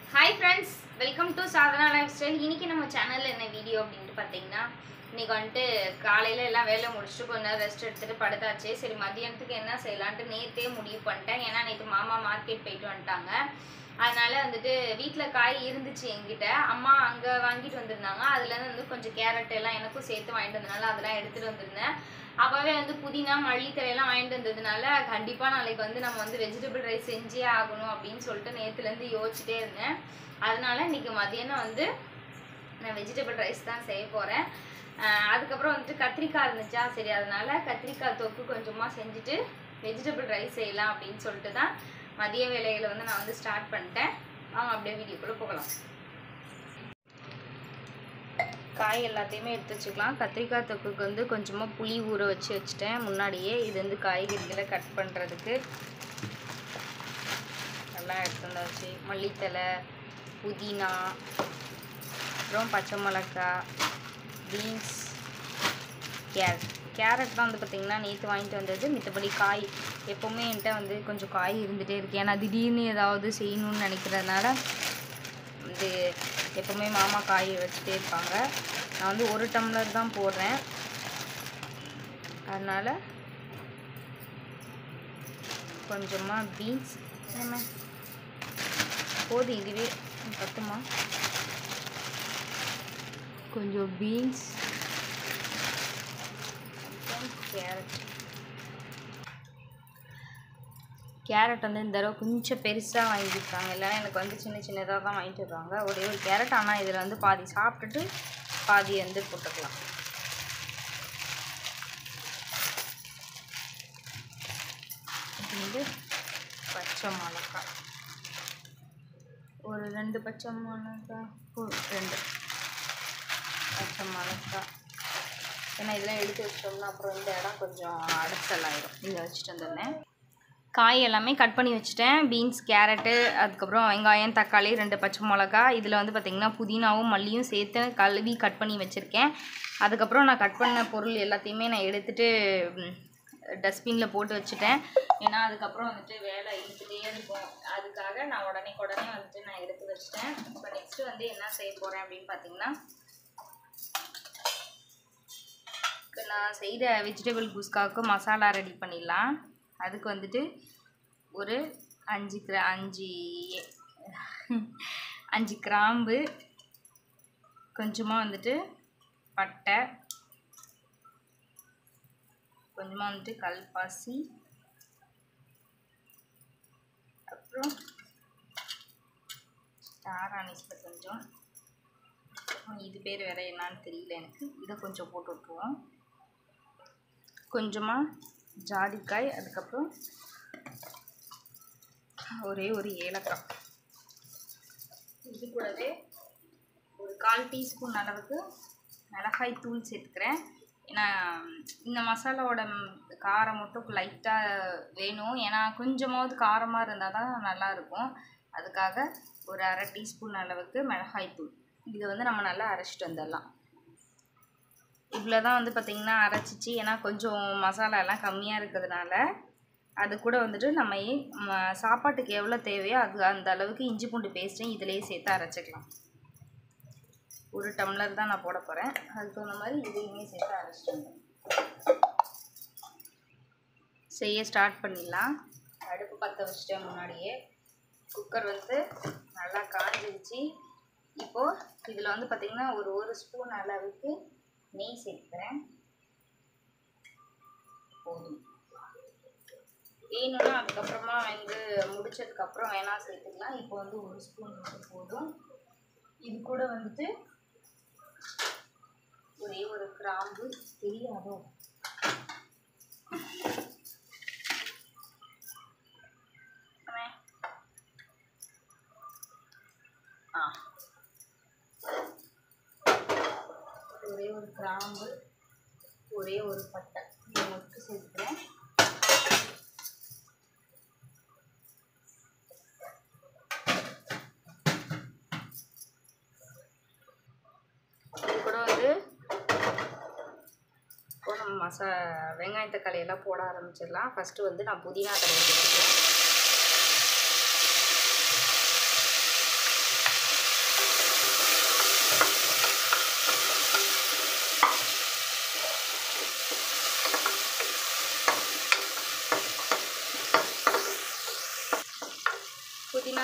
Hi friends welcome to Sadhana lifestyle இன்னைக்கு நம்ம சேனலில் என்ன வீடியோ அப்படின்ட்டு பார்த்தீங்கன்னா இன்னைக்கு வந்துட்டு காலையில் எல்லாம் வேலை முடிச்சுட்டு கொஞ்ச நேரம் ரெஸ்ட் எடுத்துட்டு படுத்தாச்சு சரி மதியானத்துக்கு என்ன செய்யலான்ட்டு நேற்றே முடிவு பண்ணிட்டேன் ஏன்னா நேற்று மாமா மார்க்கெட் போயிட்டு வந்துட்டாங்க அதனால வந்துட்டு வீட்டில் காய் இருந்துச்சு என்கிட்ட அம்மா அங்கே வாங்கிட்டு வந்திருந்தாங்க அதுலேருந்து வந்து கொஞ்சம் கேரட் எல்லாம் எனக்கும் சேர்த்து வாங்கிட்டு வந்ததுனால அதெல்லாம் எடுத்துகிட்டு வந்திருந்தேன் அப்போவே வந்து புதினா மல்லித்தலையெல்லாம் வாங்கிட்டு வந்ததுனால கண்டிப்பாக நாளைக்கு வந்து நம்ம வந்து வெஜிடபிள் ரைஸ் செஞ்சே ஆகணும் அப்படின்னு சொல்லிட்டு நேற்றுலேருந்து யோசிச்சுட்டே இருந்தேன் அதனால இன்னைக்கு மதியானம் வந்து நான் வெஜிடபிள் ரைஸ் தான் செய்ய போகிறேன் அதுக்கப்புறம் வந்துட்டு கத்திரிக்காய் இருந்துச்சா சரி அதனால கத்திரிக்காய் தொக்கு கொஞ்சமாக செஞ்சுட்டு வெஜிடபிள் ரைஸ் செய்யலாம் அப்படின்னு சொல்லிட்டு தான் மதிய வேலைகளை வந்து நான் வந்து ஸ்டார்ட் பண்ணிட்டேன் வாங்க அப்படியே வீடியோக்குள்ளே போகலாம் காய் எல்லாத்தையுமே எடுத்து வச்சுக்கலாம் கத்திரிக்காய் தொக்குக்கு வந்து கொஞ்சமாக புளி ஊற வச்சு வச்சுட்டேன் முன்னாடியே இது வந்து காய்கறிகளை கட் பண்ணுறதுக்கு எல்லாம் எடுத்து வந்தாச்சு மல்லித்தலை புதினா அப்புறம் பச்சை மிளகாய் பீன்ஸ் கேரட் கேரட் தான் வந்து பார்த்திங்கன்னா நேற்று வாங்கிட்டு வந்தது மித்தபடி காய் எப்போவுமே என்கிட்ட வந்து கொஞ்சம் காய் இருந்துகிட்டே இருக்கு ஏன்னா திடீர்னு ஏதாவது செய்யணும்னு நினைக்கிறதுனால வந்து எப்போவுமே மாமா காய் வச்சுட்டே இருப்பாங்க நான் வந்து ஒரு டம்ளர் தான் போடுறேன் அதனால் கொஞ்சமாக பீன்ஸ் என்ன போதும் இதுவே பத்துமா கொஞ்சம் பீன்ஸ் கேரட் கேரட் வந்து இந்த தடவை கொஞ்சம் பெருசாக வாங்கியிருக்காங்க இல்லைன்னா எனக்கு வந்து சின்ன சின்னதாக தான் வாங்கிட்டு வருவாங்க ஒரே ஒரு கேரட் ஆனால் இதில் வந்து பாதி சாப்பிட்டுட்டு பாதி வந்து போட்டுக்கலாம் இது வந்து பச்சை மிளகாய் ஒரு ரெண்டு பச்சை மிளகாய் ஒரு ரெண்டு பச்சை மிளகாய் ஏன்னா இதெல்லாம் எடுத்து வச்சிட்டோம்னா அப்புறம் இந்த இடம் கொஞ்சம் அடைச்சல் ஆயிடும் இதை வச்சுட்டு வந்துருந்தேன் காய் எல்லாமே கட் பண்ணி வச்சுட்டேன் பீன்ஸ் கேரட்டு அதுக்கப்புறம் வெங்காயம் தக்காளி ரெண்டு பச்சை மிளகா இதில் வந்து பார்த்திங்கன்னா புதினாவும் மல்லியும் சேர்த்து கழுவி கட் பண்ணி வச்சுருக்கேன் அதுக்கப்புறம் நான் கட் பண்ண பொருள் எல்லாத்தையுமே நான் எடுத்துகிட்டு டஸ்ட்பினில் போட்டு வச்சுட்டேன் ஏன்னா அதுக்கப்புறம் வந்துட்டு வேலை இழுத்துட்டே இருக்கும் அதுக்காக நான் உடனே உடனே வந்துட்டு நான் எடுத்து வச்சுட்டேன் இப்போ நெக்ஸ்ட்டு வந்து என்ன செய்ய போகிறேன் அப்படின்னு பார்த்தீங்கன்னா நான் செய்த வெஜிடபிள் குஸ்காவுக்கு மசாலா ரெடி பண்ணிடலாம் அதுக்கு வந்துட்டு ஒரு அஞ்சு கிரா அஞ்சு அஞ்சு கிராம்பு கொஞ்சமாக வந்துட்டு பட்டை கொஞ்சமாக வந்துட்டு கல்பாசி அப்புறம் ஸ்டார் அனிஸ்பர் கொஞ்சம் இது பேர் வேறு என்னான்னு தெரியல எனக்கு இதை கொஞ்சம் போட்டு விட்ருவோம் கொஞ்சமாக ஜாதிக்காய் அதுக்கப்புறம் ஒரே ஒரு ஏலக்காய் இது கூடவே ஒரு கால் டீஸ்பூன் அளவுக்கு மிளகாய் தூள் சேர்த்துக்கிறேன் ஏன்னா இந்த மசாலாவோட காரம் மட்டும் லைட்டாக வேணும் ஏன்னா கொஞ்சமாவது காரமாக இருந்தால் தான் நல்லாயிருக்கும் அதுக்காக ஒரு அரை டீஸ்பூன் அளவுக்கு மிளகாய் தூள் இதை வந்து நம்ம நல்லா அரைச்சிட்டு வந்துடலாம் இவ்வளோ தான் வந்து பார்த்திங்கன்னா அரைச்சிச்சு ஏன்னா கொஞ்சம் மசாலா எல்லாம் கம்மியாக இருக்கிறதுனால அது கூட வந்துட்டு நம்ம ம- சாப்பாட்டுக்கு எவ்வளோ தேவையோ அது அந்த அளவுக்கு இஞ்சி பூண்டு பேஸ்ட்டையும் இதிலேயே சேர்த்து அரைச்சிக்கலாம் ஒரு டம்ளர் தான் நான் போட போகிறேன் அதுக்கு தகுந்த மாதிரி இதையுமே சேர்த்து அரைச்சிட்டு வந்துடும் செய்ய ஸ்டார்ட் பண்ணிடலாம் அடுப்பு பற்ற வச்சுட்டேன் முன்னாடியே குக்கர் வந்து நல்லா காஞ்சிருச்சு இப்போது இதில் வந்து பார்த்திங்கன்னா ஒரு ஒரு ஸ்பூன் அளவுக்கு நெய் சேர்த்துக்கிறேன் போதும் வேணும்னா அதுக்கப்புறமா வந்து முடிச்சதுக்கப்புறம் வேணா சேர்த்துக்கலாம் இப்போ வந்து ஒரு ஸ்பூன் மட்டும் போதும் இது கூட வந்துட்டு ஒரே ஒரு கிராம்பு தெரியாதோ அம்மே. ஆ ஒரே ஒரு கிராம்பு ஒரே ஒரு பட்டை இதை மட்டும் சேர்த்துக்கிறேன் இது கூட வந்து இப்போ நம்ம மசா வெங்காயம் தக்காளி எல்லாம் போட ஆரம்பிச்சிடலாம் ஃபஸ்ட்டு வந்து நான் புதினா தலை சேர்த்துக்கிறேன்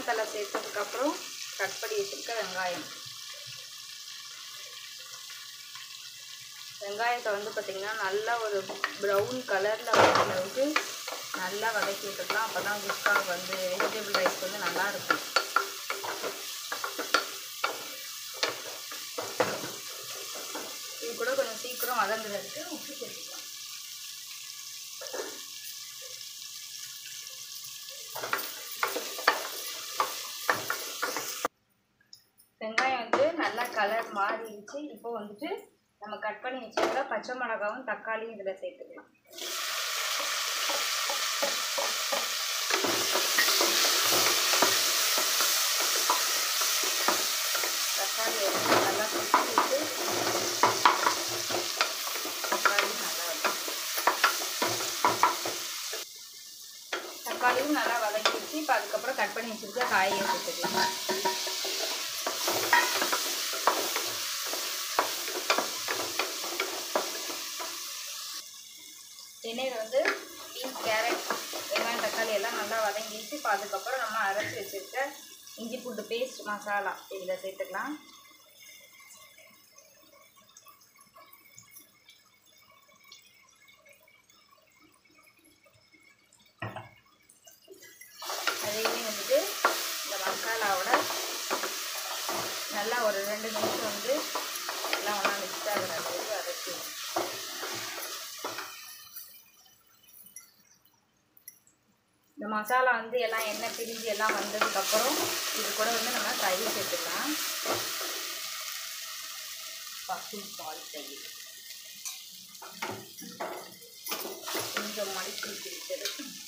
தலை சேர்த்ததுக்கப்புறம் கட் பண்ணி வச்சுருக்க வெங்காயம் வெங்காயத்தை வந்து பார்த்திங்கன்னா நல்லா ஒரு ப்ரௌன் கலரில் வர அளவுக்கு நல்லா வதக்கி விட்டுக்கலாம் அப்போ தான் குஸ்காவுக்கு வந்து வெஜிடபிள் ரைஸ் வந்து நல்லா இருக்கும் இது கூட கொஞ்சம் சீக்கிரம் வதங்குறதுக்கு உப்பு சேர்த்துக்கலாம் வெங்காயம் வந்து நல்லா கலர் மாறிடுச்சு இப்போ வந்துட்டு நம்ம கட் பண்ணி வச்சிருக்க பச்சை மிளகாவும் தக்காளியும் இதில் சேர்த்துக்கலாம் தக்காளி வந்து நல்லா சுற்றிட்டு தக்காளி நல்லா இருக்கும் தக்காளியும் நல்லா வதக்கிடுச்சு இப்போ அதுக்கப்புறம் கட் பண்ணி வச்சிருக்க காயை சேர்த்துக்கலாம் எண்ணெயில் வந்து பீன்ஸ் கேரட் வெங்காயம் தக்காளி எல்லாம் நல்லா வதங்கிடுச்சு இப்போ அதுக்கப்புறம் நம்ம அரைச்சி வச்சுருக்க இஞ்சி பூண்டு பேஸ்ட் மசாலா இதில் சேர்த்துக்கலாம் அதையுமே வந்துட்டு இந்த மசாலாவோட நல்லா ஒரு ரெண்டு நிமிஷம் வந்து எல்லாம் ஒன்றா மிக்ஸ் ஆகிற அளவுக்கு அரைச்சிடும் இந்த மசாலா வந்து எல்லாம் எண்ணெய் பிரிஞ்சு எல்லாம் வந்ததுக்கப்புறம் இது கூட வந்து நம்ம தயிர் சேர்த்துக்கலாம் பசு பால் தயிர் கொஞ்சம் மடிச்சு பிடிச்சது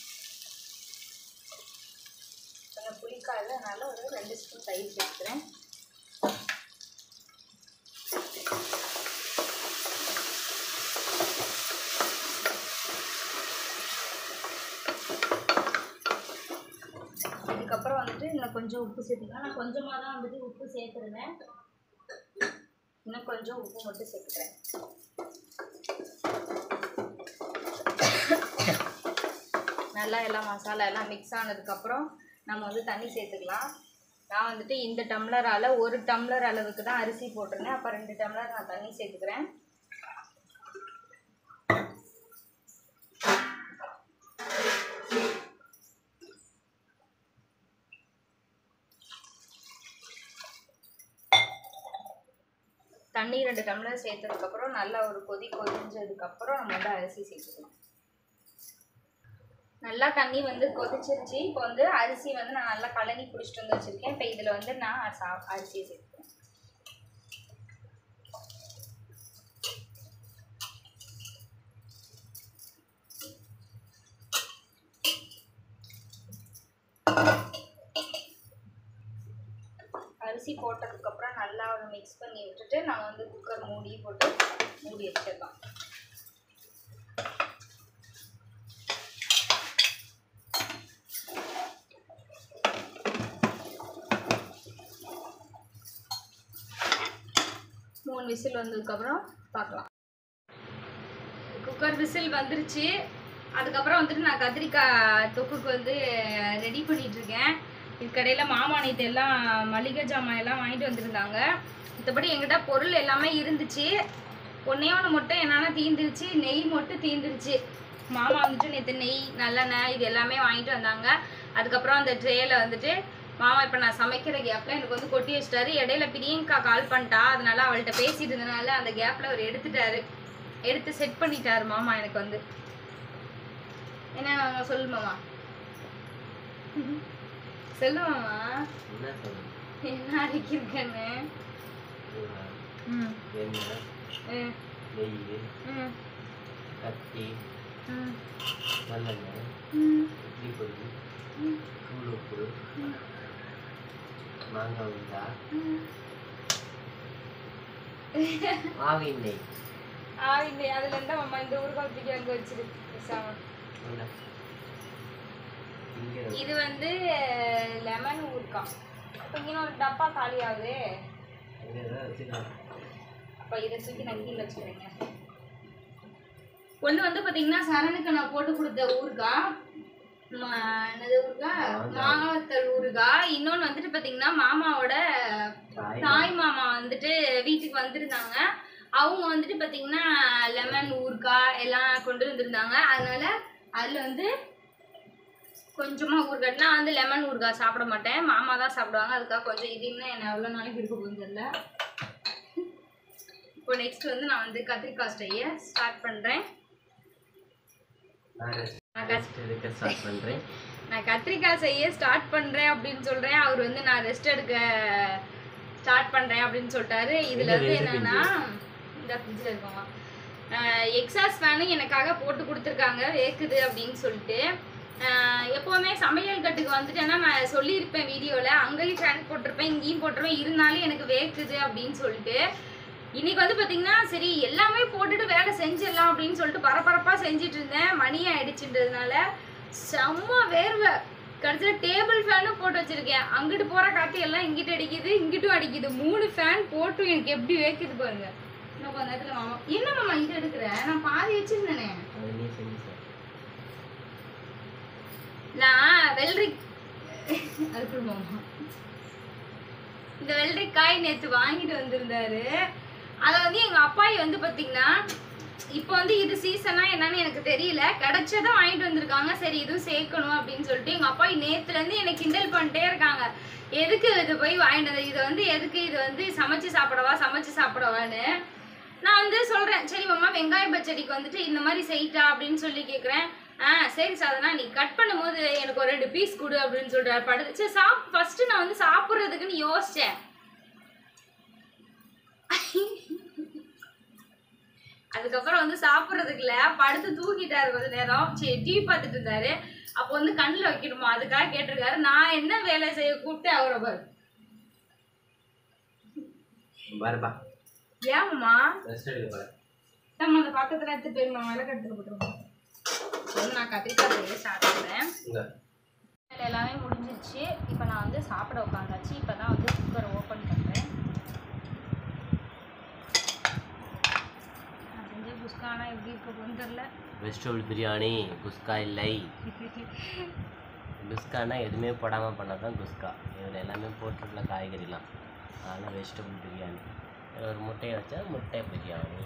கொஞ்சம் புளிக்காயில் அதனால ஒரு ரெண்டு ஸ்பூன் தயிர் சேர்த்துக்கிறேன் இதுக்கப்புறம் வந்துட்டு இன்னும் கொஞ்சம் உப்பு சேர்த்துக்கலாம் நான் கொஞ்சமாக தான் வந்துட்டு உப்பு சேர்த்துருந்தேன் இன்னும் கொஞ்சம் உப்பு மட்டும் சேர்த்துக்கிறேன் நல்லா எல்லாம் மசாலா எல்லாம் மிக்ஸ் ஆனதுக்கப்புறம் நம்ம வந்து தண்ணி சேர்த்துக்கலாம் நான் வந்துட்டு இந்த டம்ளரால் ஒரு டம்ளர் அளவுக்கு தான் அரிசி போட்டிருந்தேன் அப்போ ரெண்டு டம்ளர் நான் தண்ணி சேர்த்துக்கிறேன் தண்ணி ரெண்டு டம்ளர் சேர்த்ததுக்கப்புறம் நல்லா ஒரு கொதி கொதிஞ்சதுக்கப்புறம் நம்ம வந்து அரிசி சேர்த்துக்கலாம் நல்லா தண்ணி வந்து கொதிச்சிருச்சு இப்போ வந்து அரிசி வந்து நான் நல்லா கலனி பிடிச்சிட்டு வந்து வச்சுருக்கேன் இப்போ இதில் வந்து நான் சா அரிசியை சேர்த்துக்கிறேன் அரிசி போட்டதுக்கப்புறம் நல்லா ஒரு மிக்ஸ் பண்ணி விட்டுட்டு நம்ம வந்து குக்கர் மூடி போட்டு மூடி வச்சிடலாம் மூணு விசில் வந்ததுக்கப்புறம் பார்க்கலாம் குக்கர் விசில் வந்துருச்சு அதுக்கப்புறம் வந்துட்டு நான் கத்திரிக்காய் தொக்குக்கு வந்து ரெடி பண்ணிட்டு இருக்கேன் இதுக்கடையில் மாமா நேற்று எல்லாம் மளிகை ஜாமான் எல்லாம் வாங்கிட்டு வந்திருந்தாங்க மற்றபடி எங்கிட்ட பொருள் எல்லாமே இருந்துச்சு ஒன்றே ஒன்று மட்டும் என்னன்னா தீந்துருச்சு நெய் மட்டும் தீந்துருச்சு மாமா வந்துட்டு நேற்று நெய் நல்லெண்ணெய் இது எல்லாமே வாங்கிட்டு வந்தாங்க அதுக்கப்புறம் அந்த ட்ரேயில் வந்துட்டு மாமா இப்போ நான் சமைக்கிற கேப்பில் எனக்கு வந்து கொட்டி வச்சிட்டாரு இடையில பிரியங்கா கால் பண்ணிட்டா அதனால அவள்கிட்ட பேசிட்டு இருந்தனால அந்த கேப்பில் அவர் எடுத்துட்டாரு எடுத்து செட் பண்ணிட்டாரு மாமா எனக்கு வந்து என்ன மாமா சொல்லு மாமா சொல்லு மாமா என்ன சொல்லணும் என்ன அரைக்கிருக்கேன்னு ம் எண்ணெய் ம், நெய் ம் கத்தி ம் நல்லெண்ணெய் ம் இட்லி பொடி ம் தூள் உப்பு மாங்காய் உண்டா ம் ஆவின் நெய் ஆ இந்த அதுல இருந்தா மாமா இந்த ஊறுகாய் தூக்கி அங்க வச்சிரு பேசாம உண்டா இங்கே இது வந்து லெமன் ஊறுகாய் அப்போ இங்கே ஒரு டப்பா காலி ஆகுது அங்கே தான் வச்சுக்கலாம் அப்போ இதை தூக்கி நான் கீழே வச்சுக்கிறேங்க ஒன்று வந்து பார்த்தீங்கன்னா சரணுக்கு நான் போட்டு கொடுத்த ஊறுகாய் ம- என்னது ஊறுகாய் மாங்காத்தல் ஊறுகாய் இன்னொன்று வந்துட்டு பார்த்தீங்கன்னா மாமாவோட தாய் தாய் மாமா வந்துட்டு வீட்டுக்கு வந்திருந்தாங்க அவங்க வந்துட்டு பார்த்தீங்கன்னா லெமன் ஊறுகாய் எல்லாம் கொண்டு வந்திருந்தாங்க அதனால அதில் வந்து கொஞ்சமாக ஊறுகாய் நான் வந்து லெமன் ஊறுகாய் சாப்பிட மாட்டேன் மாமா தான் சாப்பிடுவாங்க அதுக்காக கொஞ்சம் இது இன்னும் என்ன எவ்வளோ நாளைக்கு இருக்க போகுது தெரியல இப்போ நெக்ஸ்ட் வந்து நான் வந்து கத்திரிக்காய் ஸ்டைய ஸ்டார்ட் பண்ணுறேன் நான் ரெஸ்ட் எடுக்க ஸ்டார்ட் பண்ணுறேன் நான் கத்திரிக்காய் செய்ய ஸ்டார்ட் பண்ணுறேன் அப்படின்னு சொல்கிறேன் அவர் வந்து நான் ரெஸ்ட் எடுக்க ஸ்டார்ட் பண்ணுறேன் அப்படின்னு சொல்லிட்டாரு இதில் எங்க வந்து ரெண்டு என்னன்னா இந்த ஃப்ரிட்ஜில் இருக்கோமா எக்ஸாஸ் ஃபேனு எனக்காக போட்டு கொடுத்துருக்காங்க வேக்குது அப்படின்னு சொல்லிட்டு ஆஹ் எப்போவுமே சமையல் கட்டுக்கு வந்துட்டேன்னா நான் சொல்லியிருப்பேன் வீடியோவில் அங்கேயும் ஃபேன் போட்டிருப்பேன் இங்கேயும் போட்டிருப்பேன் இருந்தாலும் எனக்கு வேக்குது அப்படின்னு சொல்லிட்டு இன்னைக்கு வந்து பார்த்தீங்கன்னா சரி எல்லாமே போட்டுட்டு வேலை செஞ்சிடலாம் அப்படின்னு சொல்லிட்டு பரபரப்பாக செஞ்சுட்டு இருந்தேன் மணி ஆயிடுச்சுன்றதுனால செம்ம வேர்வை கடைசியில் டேபிள் ஃபேனும் போட்டு வச்சிருக்கேன் அங்கிட்டு போகிற காற்று எல்லாம் இங்கிட்டு அடிக்குது இங்கிட்டும் அடிக்குது மூணு ஃபேன் போட்டும் எனக்கு எப்படி வேக்குது பாருங்க இன்னும் கொஞ்ச நேரத்தில் மாமா என்ன மாமா இது எடுக்கிற நான் பாதி வச்சிருந்தேனே அது நீ செஞ்சு சார் நான் வெள்ளரி அதுக்கு மாமா இந்த வெள்ளரிக்காய் நேற்று வாங்கிட்டு வந்திருந்தாரு அதை வந்து எங்க அப்பாயி வந்து பாத்தீங்கன்னா இப்போ வந்து இது சீசனா என்னன்னு எனக்கு தெரியல கிடைச்சதை வாங்கிட்டு வந்திருக்காங்க சரி இதுவும் சேர்க்கணும் அப்படின்னு சொல்லிட்டு எங்க அப்பாயி நேத்துல இருந்து எனக்கு கிண்டல் பண்ணிட்டே இருக்காங்க எதுக்கு இது போய் வாங்கிட்டு வந்த இது வந்து எதுக்கு இது வந்து சமைச்சு சாப்பிடவா சமைச்சு சாப்பிடவான்னு நான் வந்து சொல்றேன் சரி மாமா வெங்காய பச்சடிக்கு வந்துட்டு இந்த மாதிரி செய்யிட்டா அப்படின்னு சொல்லி கேட்குறேன் ஆ சரி சாதனா நீ கட் பண்ணும்போது எனக்கு ஒரு ரெண்டு பீஸ் கொடு அப்படின்னு சொல்றாரு படுத்து சரி சாப் ஃபர்ஸ்ட் நான் வந்து சாப்பிட்றதுக்குன்னு யோசிச்சேன் அதுக்கப்புறம் வந்து சாப்பிட்றதுக்குல படுத்து தூக்கிட்டாரு கொஞ்ச நேரம் சரி டிவி பார்த்துட்டு இருந்தாரு அப்போ வந்து கண்ணில் வைக்கணுமா அதுக்காக கேட்டிருக்காரு நான் என்ன வேலை செய்ய கூப்பிட்டு அவரை பாரு பாருப்பா ஏம்மா ரெஸ்ட் எடுக்க போகிறேன் நம்ம அந்த பக்கத்துல எடுத்து போய் விளக்கு எடுத்துட்டு போட்டுருவோம் வந்து நான் கத்திரிக்காய் செய்ய ஸ்டார்ட் பண்ணுறேன் இங்கே வேலை எல்லாமே முடிஞ்சிருச்சு இப்போ நான் வந்து சாப்பிட உட்காந்தாச்சு இப்போ தான் வந்து குக்கரை ஓப்பன் பண்ணுறேன் நான் செஞ்ச குஸ்கானா எப்படி இருக்க போகுதுன்னு தெரில வெஜிடபிள் பிரியாணி குஸ்கா இல்லை குஸ்கானா எதுவுமே போடாமல் பண்ணால் தான் குஸ்கா இதில் எல்லாமே போட்டுருக்கல காய்கறிலாம் அதனால் வெஜிடபிள் பிரியாணி இதுல ஒரு முட்டையை வச்சா முட்டை பிரியாணி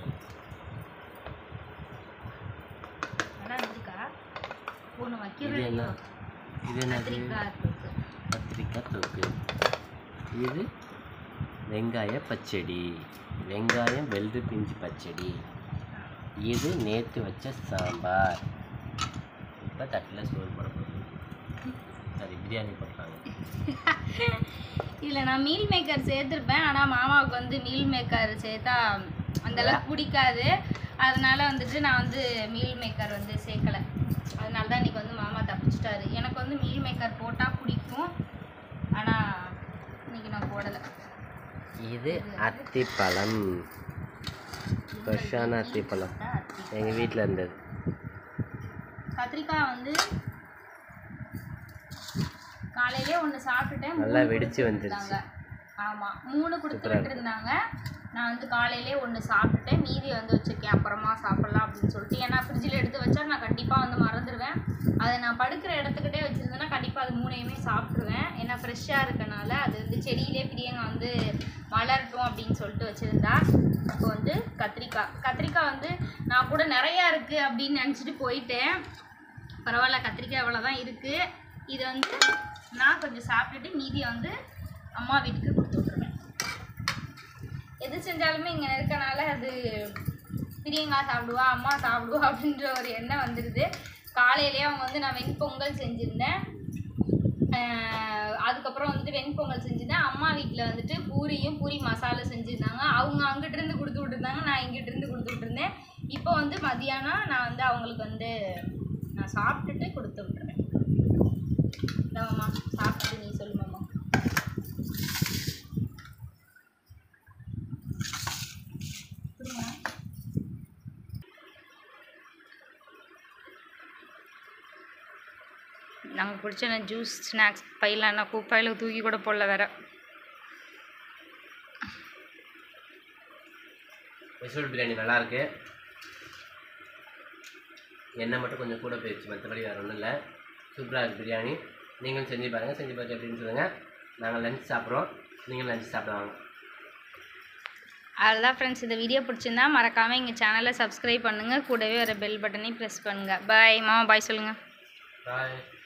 நல்லா இருந்துக்கா ஒன்று இது வைக்கிறேன் என்ன இது என்னது கத்திரிக்காய் தொக்கு. கத்திரிக்காய் தொக்கு இது வெங்காய பச்சடி வெங்காயம் வெள்ளரி பிஞ்சு பச்சடி இது நேற்று வச்ச சாம்பார் இப்போ தட்டில் சோறு போட போகுது சரி பிரியாணி போட்டாங்க இதில் நான் மீல் மேக்கர் சேர்த்துருப்பேன் ஆனால் மாமாவுக்கு வந்து மீல் மேக்கர் சேர்த்தா அந்த அளவுக்கு பிடிக்காது அதனால வந்துட்டு நான் வந்து மீல் மேக்கர் வந்து சேர்க்கலை அதனால தான் இன்னைக்கு வந்து மாமா தப்பிச்சிட்டாரு எனக்கு வந்து மீல் மேக்கர் போட்டால் பிடிக்கும் ஆனால் இன்னைக்கு நான் போடலை இது அத்திப்பழம் ஃப்ரெஷ்ஷான அத்திப்பழம் எங்கள் வீட்டில் இருந்தது கத்திரிக்காய் வந்து காலையிலே ஒன்று சாப்பிட்டுட்டேன் நல்லா மூணு வெடிச்சு கொடுத்து வந்துருச்சு. விட்டுருந்தாங்க. ஆமா மூணு கொடுத்து சூப்பரா இருக்கு. விட்டுருந்தாங்க நான் வந்து காலையிலே ஒன்று சாப்பிட்டுட்டேன் மீதி வந்து வச்சிருக்கேன் அப்புறமா சாப்பிடலாம் அப்படின்னு சொல்லிட்டு ஏன்னா ஃப்ரிட்ஜில் எடுத்து வச்சா நான் கண்டிப்பாக வந்து மறந்துடுவேன் அதை நான் படுக்கிற இடத்துக்கிட்டே வச்சிருந்தேன்னா கண்டிப்பாக அது மூணையுமே சாப்பிட்ருவேன் ஏன்னா ஃப்ரெஷ்ஷாக இருக்கனால அது வந்து செடியிலே பிரியங்க வந்து வளரட்டும் அப்படின்னு சொல்லிட்டு வச்சுருந்தா இப்போ வந்து கத்திரிக்காய் கத்திரிக்காய் வந்து நான் கூட நிறையா இருக்குது அப்படின்னு நினச்சிட்டு போயிட்டேன் பரவாயில்ல கத்திரிக்காய் இவ்வளோ தான் இருக்குது இதை வந்து நான் கொஞ்சம் சாப்பிட்டுட்டு மீதியை வந்து அம்மா வீட்டுக்கு கொடுத்து விட்ருவேன் எது செஞ்சாலுமே இங்கே இருக்கனால அது பிரியங்கா சாப்பிடுவா அம்மா சாப்பிடுவா அப்படின்ற ஒரு எண்ணம் வந்துடுது காலையிலேயே அவங்க வந்து நான் வெண்பொங்கல் செஞ்சுருந்தேன் ஆஹ் அதுக்கப்புறம் வந்துட்டு வெண்பொங்கல் செஞ்சுருந்தேன் அம்மா வீட்டில் வந்துட்டு பூரியும் பூரி மசாலா செஞ்சுருந்தாங்க அவங்க அங்கிட்டு இருந்து கொடுத்து விட்டுருந்தாங்க நான் இங்கிட்டு இருந்து கொடுத்து விட்டுருந்தேன் இப்போ வந்து மதியானம் நான் வந்து அவங்களுக்கு வந்து நான் சாப்பிட்டுட்டு கொடுத்து விட்டுருவேன் இந்தாம்மா சாப்பிட்டு நீ சொல்லு மாமா குடுமா. நாங்கள் பிடிச்ச ஜூஸ் ஸ்நாக்ஸ் பையில நான் குப்பையில் தூக்கி கூட போடல வேற வெஜிடபிள் பிரியாணி நல்லா இருக்கு எண்ணெய் மட்டும் கொஞ்சம் கூட போயிடுச்சு மற்றபடி வேறு ஒன்றும் இல்லை சூப்பராக இருக்குது பிரியாணி நீங்களும் செஞ்சு பாருங்கள் செஞ்சு பார்த்து எப்படின்னு சொல்லுங்கள் நாங்கள் லஞ்ச் சாப்பிட்றோம் நீங்களும் லஞ்ச் சாப்பிடுவாங்க அதுதான் ஃப்ரெண்ட்ஸ் இந்த வீடியோ பிடிச்சிருந்தா மறக்காமல் எங்கள் சேனலை சப்ஸ்கிரைப் பண்ணுங்கள் கூடவே ஒரு பெல் பட்டனையும் ப்ரெஸ் பண்ணுங்கள் பாய் மாமா பாய் சொல்லுங்கள் பாய்